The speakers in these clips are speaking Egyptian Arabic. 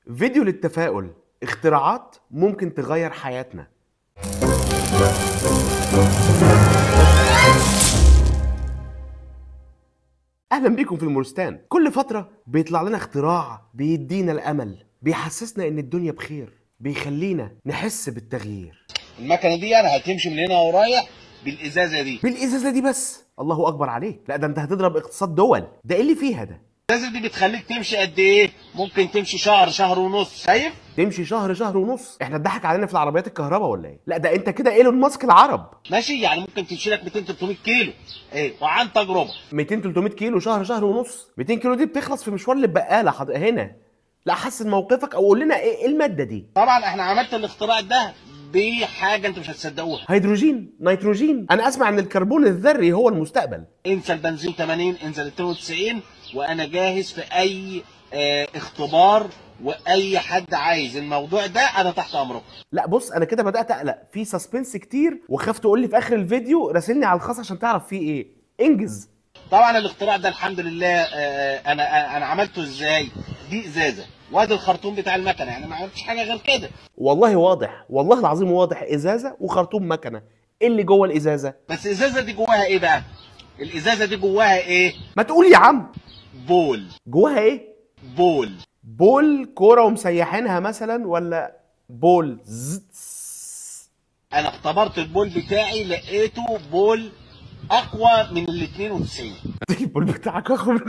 فيديو للتفاؤل اختراعات ممكن تغير حياتنا اهلا بيكم في المورستان كل فتره بيطلع لنا اختراع بيدينا الامل بيحسسنا ان الدنيا بخير بيخلينا نحس بالتغيير المكنه دي انا هتمشي من هنا ورايح بالازازه دي بالازازه دي بس الله اكبر عليك لا ده انت هتضرب اقتصاد دول ده ايه اللي فيها ده الازازه دي بتخليك تمشي قد ايه ممكن تمشي شهر شهر ونص شايف تمشي شهر شهر ونص احنا اتضحك علينا في العربيات الكهرباء ولا ايه لا ده انت كده ايلون ماسك العرب ماشي يعني ممكن تمشي لك 200 300 كيلو ايه وعن تجربه 200 300 كيلو شهر شهر ونص 200 كيلو دي بتخلص في مشوار للبقاله حض... هنا لا حسن موقفك او قول لنا ايه إيه الماده دي طبعا احنا عملت الاختراع ده بحاجه انتوا مش هتصدقوها هيدروجين نيتروجين انا اسمع ان الكربون الذري هو المستقبل انسى البنزين 80 انزل 92 وانا جاهز في اي اه اختبار واي حد عايز الموضوع ده انا تحت امركم لا بص انا كده بدات اقلق في سسبنس كتير وخاف تقول لي في اخر الفيديو راسلني على الخاص عشان تعرف فيه ايه انجز طبعا الاختراع ده الحمد لله آه، انا انا عملته ازاي دي ازازه وادي الخرطوم بتاع المكنه يعني ما عملتش حاجه غير كده والله واضح والله العظيم واضح ازازه وخرطوم مكنه ايه اللي جوه الازازه بس الازازه دي جواها ايه بقى الازازه دي جواها ايه ما تقول يا عم بول جواها ايه بول بول كوره ومسيحينها مثلا ولا بول زتس. انا اختبرت البول بتاعي لقيته بول اقوى من ال 92 البول بتاعك اخو من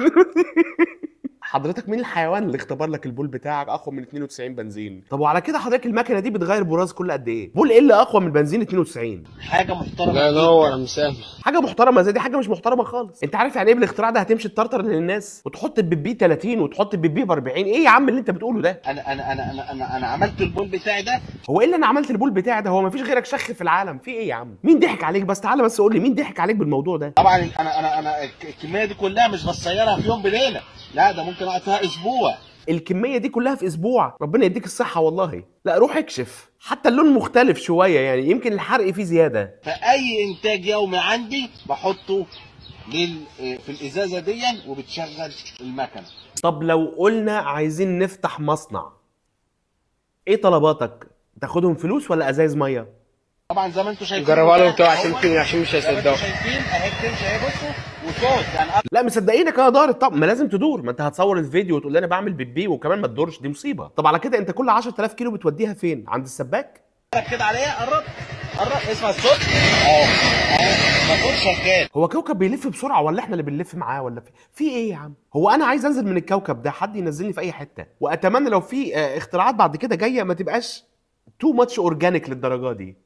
حضرتك مين الحيوان اللي اختبر لك البول بتاعك اقوى من 92 بنزين طب وعلى كده حضرتك المكنه دي بتغير براز كل قد ايه بول ايه اللي اقوى من بنزين 92 حاجه محترمه لا جداً. ينور يا مسامح حاجه محترمه زي دي حاجه مش محترمه خالص انت عارف يعني ايه بالاختراع ده هتمشي تطرطر للناس وتحط البيبي 30 وتحط البيبي ب 40 ايه يا عم اللي انت بتقوله ده انا انا انا انا انا, أنا عملت البول بتاعي ده هو ايه اللي انا عملت البول بتاعي ده هو مفيش غيرك شخ في العالم في ايه يا عم مين ضحك عليك بس تعالى بس قول لي مين ضحك عليك بالموضوع ده طبعا انا انا انا الك- الكميه دي كلها مش بصيرها في يوم بليله لا ده ممكن اقعد فيها اسبوع الكميه دي كلها في اسبوع ربنا يديك الصحه والله لا روح اكشف حتى اللون مختلف شويه يعني يمكن الحرق فيه زياده فاي انتاج يومي عندي بحطه لل في الازازه دي وبتشغل المكنه طب لو قلنا عايزين نفتح مصنع ايه طلباتك تاخدهم فلوس ولا ازايز ميه طبعا زي ما انتم شايفين جربها لهم كده كده عشان اهوت. يمكن عشان مش زي ما انتم هيصدقوا شايفين اهي بتمشي اهي بصوا وصوت يعني لا مصدقينك انا دارت طب ما لازم تدور ما انت هتصور الفيديو وتقول لي انا بعمل بيبي وكمان ما تدورش دي مصيبه طب على كده انت كل 10000 كيلو بتوديها فين عند السباك اقرب كده عليها قرب قرب اسمع الصوت اهو اهو الموتور شغال هو كوكب بيلف بسرعه ولا احنا اللي بنلف معاه ولا في في ايه يا عم هو انا عايز انزل من الكوكب ده حد ينزلني في اي حته واتمنى لو في آه، اختراعات بعد كده جايه ما تبقاش تو ماتش اورجانيك للدرجه دي